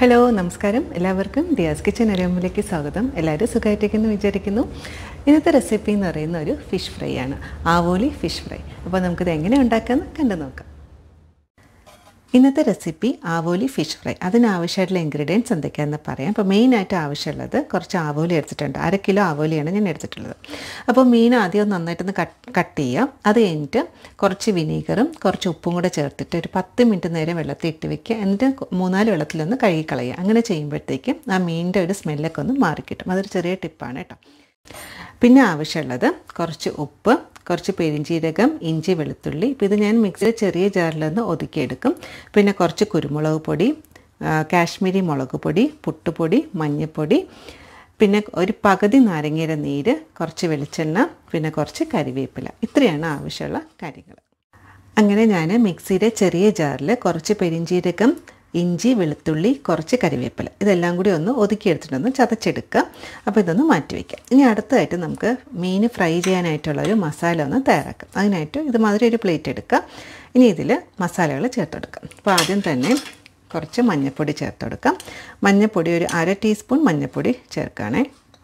hello നമസ്കാരം എല്ലാവർക്കും Diaz kitchen അരമ്പിലേക്ക് സ്വാഗതം എല്ലാവരും സുഖമായിട്ടിരിക്കുന്നു വിചാരിക്കുന്നു ഇന്നത്തെ റെസിപ്പി എന്ന് പറയുന്ന ഒരു ഫിഷ് ഫ്രൈ ആണ് ആവോലി ഫിഷ് ഫ്രൈ അപ്പോൾ നമുക്കിത് എങ്ങനെ ഉണ്ടാക്കാമെന്ന് കണ്ടു നോക്കാം ഇന്നത്തെ റെസിപ്പി ആവോലി ഫിഷ് ഫ്രൈ അതിനാവശ്യമായിട്ടുള്ള ഇൻഗ്രീഡിയൻസ് എന്തൊക്കെയാണെന്ന് പറയാം അപ്പോൾ മെയിനായിട്ട് ആവശ്യമുള്ളത് കുറച്ച് ആവോലി എടുത്തിട്ടുണ്ട് അര കിലോ ആവോലിയാണ് ഞാൻ എടുത്തിട്ടുള്ളത് അപ്പോൾ മീൻ ആദ്യം നന്നായിട്ടൊന്ന് കട്ട് കട്ട് ചെയ്യാം അത് കഴിഞ്ഞിട്ട് കുറച്ച് വിനീഗറും കുറച്ച് ഉപ്പും കൂടെ ചേർത്തിട്ട് ഒരു പത്ത് മിനിറ്റ് നേരം വെള്ളത്തിൽ ഇട്ട് വെക്കുക എന്നിട്ട് മൂന്നാല് വെള്ളത്തിലൊന്ന് കഴുകി കളയുക അങ്ങനെ ചെയ്യുമ്പോഴത്തേക്കും ആ മീനിൻ്റെ ഒരു സ്മെല്ലൊക്കെ ഒന്ന് മാറിക്കിട്ടും അതൊരു ചെറിയ ടിപ്പാണ് കേട്ടോ പിന്നെ ആവശ്യമുള്ളത് കുറച്ച് ഉപ്പ് കുറച്ച് പെരിഞ്ചീരകം ഇഞ്ചി വെളുത്തുള്ളി ഇപ്പോൾ ഇത് ഞാൻ മിക്സിയിൽ ചെറിയ ജാറിലൊന്ന് ഒതുക്കിയെടുക്കും പിന്നെ കുറച്ച് കുരുമുളക് പൊടി കാശ്മീരി മുളക് പൊടി പുട്ടുപൊടി മഞ്ഞൾപ്പൊടി പിന്നെ ഒരു പകുതി നാരങ്ങയുടെ നീര് കുറച്ച് വെളിച്ചെണ്ണ പിന്നെ കുറച്ച് കരിവേപ്പില ഇത്രയാണ് ആവശ്യമുള്ള കാര്യങ്ങൾ അങ്ങനെ ഞാൻ മിക്സിയുടെ ചെറിയ ജാറിൽ കുറച്ച് പെരിഞ്ചീരകം ഇഞ്ചി വെളുത്തുള്ളി കുറച്ച് കരിവേപ്പില ഇതെല്ലാം കൂടി ഒന്ന് ഒതുക്കിയെടുത്തിട്ടൊന്ന് ചതച്ചെടുക്കുക അപ്പോൾ ഇതൊന്ന് മാറ്റി വയ്ക്കാം ഇനി അടുത്തതായിട്ട് നമുക്ക് മീൻ ഫ്രൈ ചെയ്യാനായിട്ടുള്ള ഒരു മസാല ഒന്ന് തയ്യാറാക്കാം അതിനായിട്ട് ഇതുമാതിരി ഒരു പ്ലേറ്റ് എടുക്കുക ഇനി ഇതിൽ മസാലകൾ ചേർത്തെടുക്കാം അപ്പോൾ ആദ്യം തന്നെ കുറച്ച് മഞ്ഞൾപ്പൊടി ചേർത്ത് കൊടുക്കാം മഞ്ഞൾപ്പൊടി ഒരു അര ടീസ്പൂൺ മഞ്ഞൾപ്പൊടി ചേർക്കുകയാണേ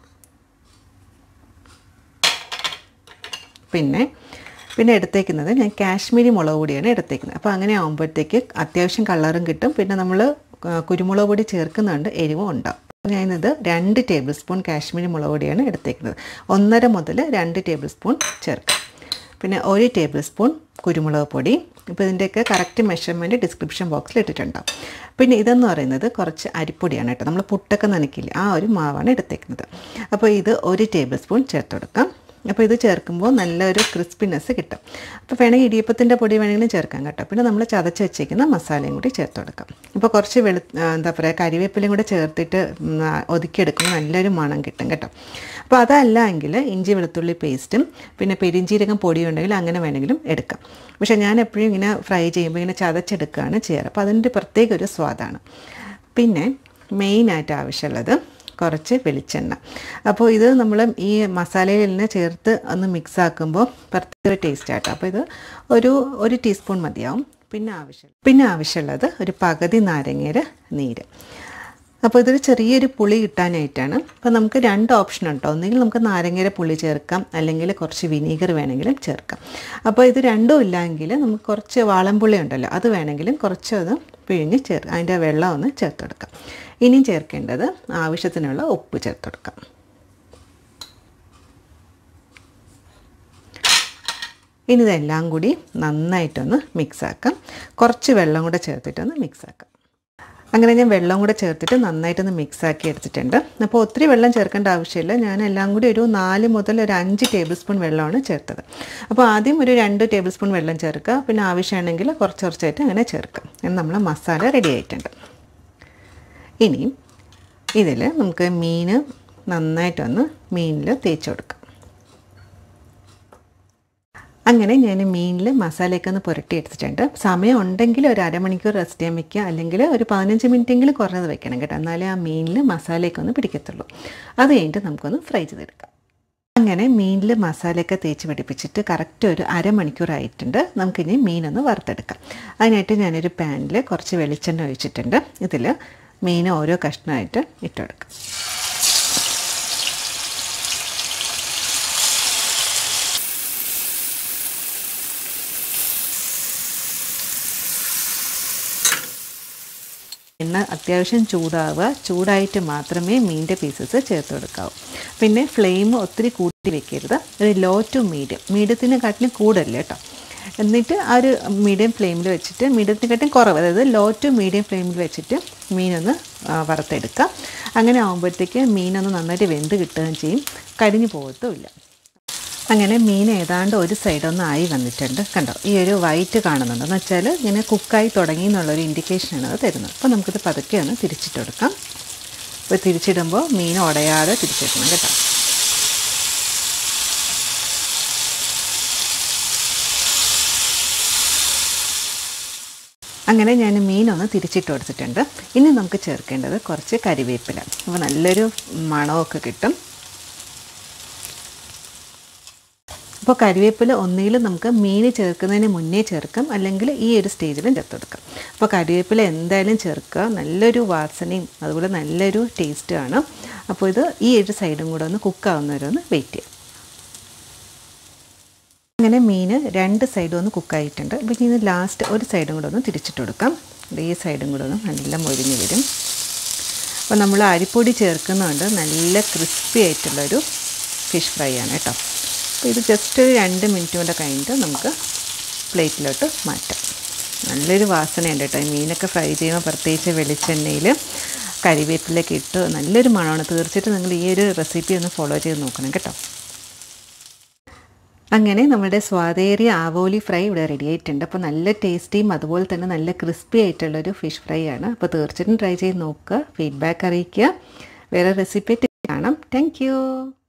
പിന്നെ പിന്നെ എടുത്തേക്കുന്നത് ഞാൻ കാശ്മീരി മുളക് പൊടിയാണ് എടുത്തേക്കുന്നത് അപ്പോൾ അങ്ങനെ ആകുമ്പോഴത്തേക്ക് അത്യാവശ്യം കളറും കിട്ടും പിന്നെ നമ്മൾ കുരുമുളക് പൊടി ചേർക്കുന്നുണ്ട് എരിവും ഉണ്ടാവും ഞാനിത് രണ്ട് ടേബിൾ സ്പൂൺ കാശ്മീരി മുളക് പൊടിയാണ് എടുത്തേക്കുന്നത് ഒന്നര മുതൽ രണ്ട് ടേബിൾ സ്പൂൺ ചേർക്കാം പിന്നെ ഒരു ടേബിൾ സ്പൂൺ കുരുമുളക് പൊടി ഇപ്പോൾ ഇതിൻ്റെയൊക്കെ കറക്റ്റ് മെഷർമെൻറ്റ് ഡിസ്ക്രിപ്ഷൻ ബോക്സിൽ ഇട്ടിട്ടുണ്ടാവും പിന്നെ ഇതെന്ന് പറയുന്നത് കുറച്ച് അരിപ്പൊടിയാണ് കേട്ടോ നമ്മൾ പുട്ടൊക്കെ നനയ്ക്കില്ല ആ ഒരു മാവാണ് എടുത്തേക്കുന്നത് അപ്പോൾ ഇത് ഒരു ടേബിൾ സ്പൂൺ ചേർത്ത് കൊടുക്കാം അപ്പോൾ ഇത് ചേർക്കുമ്പോൾ നല്ലൊരു ക്രിസ്പിനെസ് കിട്ടും അപ്പോൾ വേണമെങ്കിൽ ഇടിയപ്പത്തിൻ്റെ പൊടി വേണമെങ്കിലും ചേർക്കാം കേട്ടോ പിന്നെ നമ്മൾ ചതച്ച് വെച്ചേക്കുന്ന മസാലയും കൂടി ചേർത്ത് കൊടുക്കാം ഇപ്പോൾ കുറച്ച് വെളു എന്താ പറയുക കരിവേപ്പിലയും കൂടെ ചേർത്തിട്ട് ഒതുക്കിയെടുക്കുമ്പോൾ നല്ലൊരു മണം കിട്ടും കേട്ടോ അപ്പോൾ അതല്ല എങ്കിൽ ഇഞ്ചി വെളുത്തുള്ളി പേസ്റ്റും പിന്നെ പെരിഞ്ചീരകം പൊടി ഉണ്ടെങ്കിൽ അങ്ങനെ വേണമെങ്കിലും എടുക്കാം പക്ഷേ ഞാൻ എപ്പോഴും ഇങ്ങനെ ഫ്രൈ ചെയ്യുമ്പോൾ ഇങ്ങനെ ചതച്ചെടുക്കുകയാണ് ചെയ്യാറ് അപ്പോൾ അതിൻ്റെ പ്രത്യേക ഒരു സ്വാദാണ് പിന്നെ മെയിനായിട്ട് ആവശ്യമുള്ളത് കുറച്ച് വെളിച്ചെണ്ണ അപ്പോൾ ഇത് നമ്മൾ ഈ മസാലയിൽ തന്നെ ചേർത്ത് ഒന്ന് മിക്സ് ആക്കുമ്പോൾ പ്രത്യേക ടേസ്റ്റ് ആട്ടോ അപ്പോൾ ഇത് ഒരു ഒരു ടീസ്പൂൺ മതിയാവും പിന്നെ ആവശ്യം പിന്നെ ആവശ്യമുള്ളത് ഒരു പകുതി നാരങ്ങയുടെ നീര് അപ്പോൾ ഇതൊരു ചെറിയൊരു പുളി കിട്ടാനായിട്ടാണ് അപ്പോൾ നമുക്ക് രണ്ട് ഓപ്ഷൻ ഉണ്ടോ ഒന്നുകിൽ നമുക്ക് നാരങ്ങയുടെ പുളി ചേർക്കാം അല്ലെങ്കിൽ കുറച്ച് വിനീഗർ വേണമെങ്കിലും ചേർക്കാം അപ്പോൾ ഇത് രണ്ടും ഇല്ലെങ്കിൽ നമുക്ക് കുറച്ച് വാളംപുളി ഉണ്ടല്ലോ അത് വേണമെങ്കിലും കുറച്ച് ഒന്ന് പിഴിഞ്ഞ് ചേർ അതിൻ്റെ വെള്ളം ഒന്ന് ചേർത്ത് കൊടുക്കാം ഇനിയും ചേർക്കേണ്ടത് ആവശ്യത്തിനുള്ള ഉപ്പ് ചേർത്ത് കൊടുക്കാം ഇനി ഇതെല്ലാം കൂടി നന്നായിട്ടൊന്ന് മിക്സാക്കാം കുറച്ച് വെള്ളം കൂടെ ചേർത്തിട്ടൊന്ന് മിക്സാക്കാം അങ്ങനെ ഞാൻ വെള്ളം കൂടെ ചേർത്തിട്ട് നന്നായിട്ടൊന്ന് മിക്സാക്കി എടുത്തിട്ടുണ്ട് അപ്പോൾ ഒത്തിരി വെള്ളം ചേർക്കേണ്ട ആവശ്യമില്ല ഞാൻ എല്ലാം കൂടി ഒരു നാല് മുതൽ ഒരു അഞ്ച് ടേബിൾ സ്പൂൺ വെള്ളമാണ് ചേർത്തത് അപ്പോൾ ആദ്യം ഒരു രണ്ട് ടേബിൾ സ്പൂൺ വെള്ളം ചേർക്കുക പിന്നെ ആവശ്യമാണെങ്കിൽ കുറച്ച് കുറച്ചായിട്ട് അങ്ങനെ ചേർക്കാം എന്ന് നമ്മൾ മസാല റെഡി ആയിട്ടുണ്ട് ഇനി ഇതിൽ നമുക്ക് മീൻ നന്നായിട്ടൊന്ന് മീനിൽ തേച്ച് കൊടുക്കാം അങ്ങനെ ഞാൻ മീനിൽ മസാലയൊക്കെ ഒന്ന് പുരട്ടി എടുത്തിട്ടുണ്ട് സമയം ഉണ്ടെങ്കിൽ ഒരു അരമണിക്കൂർ റെസ്റ്റ് ചെയ്യാൻ വെക്കുക അല്ലെങ്കിൽ ഒരു പതിനഞ്ച് മിനിറ്റെങ്കിലും കുറഞ്ഞത് വെക്കണം കേട്ടോ എന്നാലേ ആ മീനിൽ മസാലയൊക്കെ ഒന്ന് പിടിക്കത്തുള്ളൂ അത് കഴിഞ്ഞിട്ട് നമുക്കൊന്ന് ഫ്രൈ ചെയ്തെടുക്കാം അങ്ങനെ മീനിൽ മസാലയൊക്കെ തേച്ച് പിടിപ്പിച്ചിട്ട് കറക്റ്റ് ഒരു അരമണിക്കൂർ ആയിട്ടുണ്ട് നമുക്കിനി മീനൊന്ന് വറുത്തെടുക്കാം അതിനായിട്ട് ഞാനൊരു പാനിൽ കുറച്ച് വെളിച്ചെണ്ണ ഒഴിച്ചിട്ടുണ്ട് ഇതിൽ മീൻ ഓരോ കഷ്ണമായിട്ട് ഇട്ടെടുക്കാം എണ്ണ അത്യാവശ്യം ചൂടാവുക ചൂടായിട്ട് മാത്രമേ മീനിൻ്റെ പീസസ് ചേർത്ത് കൊടുക്കാവൂ പിന്നെ ഫ്ലെയിം ഒത്തിരി കൂട്ടി വെക്കരുത് ഒരു ലോ ടു മീഡിയം മീഡിയത്തിനെക്കാട്ടിലും കൂടല്ല കേട്ടോ എന്നിട്ട് ആ ഒരു മീഡിയം ഫ്ലെയിമിൽ വെച്ചിട്ട് മീഡിയത്തിനെക്കാട്ടും കുറവ് അതായത് ലോ ടു മീഡിയം ഫ്ലെയിമിൽ വെച്ചിട്ട് മീനൊന്ന് വറുത്തെടുക്കുക അങ്ങനെ ആകുമ്പോഴത്തേക്ക് മീനൊന്ന് നന്നായിട്ട് വെന്ത് കിട്ടുകയും ചെയ്യും കരിഞ്ഞു പോകത്തുമില്ല അങ്ങനെ മീൻ ഏതാണ്ട് ഒരു സൈഡൊന്ന് ആയി വന്നിട്ടുണ്ട് കണ്ടോ ഈ ഒരു വൈറ്റ് കാണുന്നുണ്ട് എന്ന് വെച്ചാൽ ഇങ്ങനെ കുക്കായി തുടങ്ങി എന്നുള്ളൊരു ഇൻഡിക്കേഷനാണ് അത് തരുന്നത് അപ്പോൾ നമുക്കിത് പതുക്കെ ഒന്ന് തിരിച്ചിട്ട് കൊടുക്കാം അപ്പോൾ തിരിച്ചിടുമ്പോൾ മീൻ ഉടയാതെ തിരിച്ചിടണം കേട്ടോ അങ്ങനെ ഞാൻ മീനൊന്ന് തിരിച്ചിട്ട് കൊടുത്തിട്ടുണ്ട് ഇനി നമുക്ക് ചേർക്കേണ്ടത് കുറച്ച് കരിവേപ്പില അപ്പോൾ നല്ലൊരു മണമൊക്കെ കിട്ടും അപ്പോൾ കരിവേപ്പില ഒന്നുകിൽ നമുക്ക് മീൻ ചേർക്കുന്നതിന് മുന്നേ ചേർക്കാം അല്ലെങ്കിൽ ഈ ഒരു സ്റ്റേജിലും ചേർത്തെടുക്കാം അപ്പോൾ കരിവേപ്പില എന്തായാലും ചേർക്കുക നല്ലൊരു വാസനയും അതുപോലെ നല്ലൊരു ടേസ്റ്റുമാണ് അപ്പോൾ ഇത് ഈ ഒരു സൈഡും കൂടെ ഒന്ന് കുക്കാവുന്നവരെ ഒന്ന് വെയിറ്റ് ചെയ്യാം അങ്ങനെ മീൻ രണ്ട് സൈഡും ഒന്ന് കുക്കായിട്ടുണ്ട് അപ്പോൾ ഇനി ലാസ്റ്റ് ഒരു സൈഡും കൂടെ ഒന്ന് തിരിച്ചിട്ട് കൊടുക്കാം ഈ സൈഡും കൂടെ ഒന്ന് നല്ല മൊരിഞ്ഞ് വരും അപ്പോൾ നമ്മൾ അരിപ്പൊടി ചേർക്കുന്നതുകൊണ്ട് നല്ല ക്രിസ്പി ആയിട്ടുള്ളൊരു ഫിഷ് ഫ്രൈ ആണ് കേട്ടോ അപ്പോൾ ഇത് ജസ്റ്റ് ഒരു രണ്ട് മിനിറ്റ് കൊണ്ട് കഴിഞ്ഞിട്ട് നമുക്ക് പ്ലേറ്റിലോട്ട് മാറ്റാം നല്ലൊരു വാസനയുണ്ട് കേട്ടോ ഈ മീനൊക്കെ ഫ്രൈ ചെയ്യുമ്പോൾ പ്രത്യേകിച്ച് വെളിച്ചെണ്ണയിൽ കരിവേപ്പിലൊക്കെ ഇട്ട് നല്ലൊരു മണമാണ് തീർച്ചയായിട്ടും നിങ്ങൾ ഈ ഒരു റെസിപ്പി ഒന്ന് ഫോളോ ചെയ്ത് നോക്കണം കേട്ടോ അങ്ങനെ നമ്മുടെ സ്വാദേറിയ ആവോലി ഫ്രൈ ഇവിടെ റെഡി ആയിട്ടുണ്ട് അപ്പോൾ നല്ല ടേസ്റ്റിയും അതുപോലെ തന്നെ നല്ല ക്രിസ്പി ആയിട്ടുള്ളൊരു ഫിഷ് ഫ്രൈ ആണ് അപ്പോൾ തീർച്ചയായിട്ടും ട്രൈ ചെയ്ത് നോക്കുക ഫീഡ്ബാക്ക് അറിയിക്കുക വേറെ റെസിപ്പി കാണാം താങ്ക്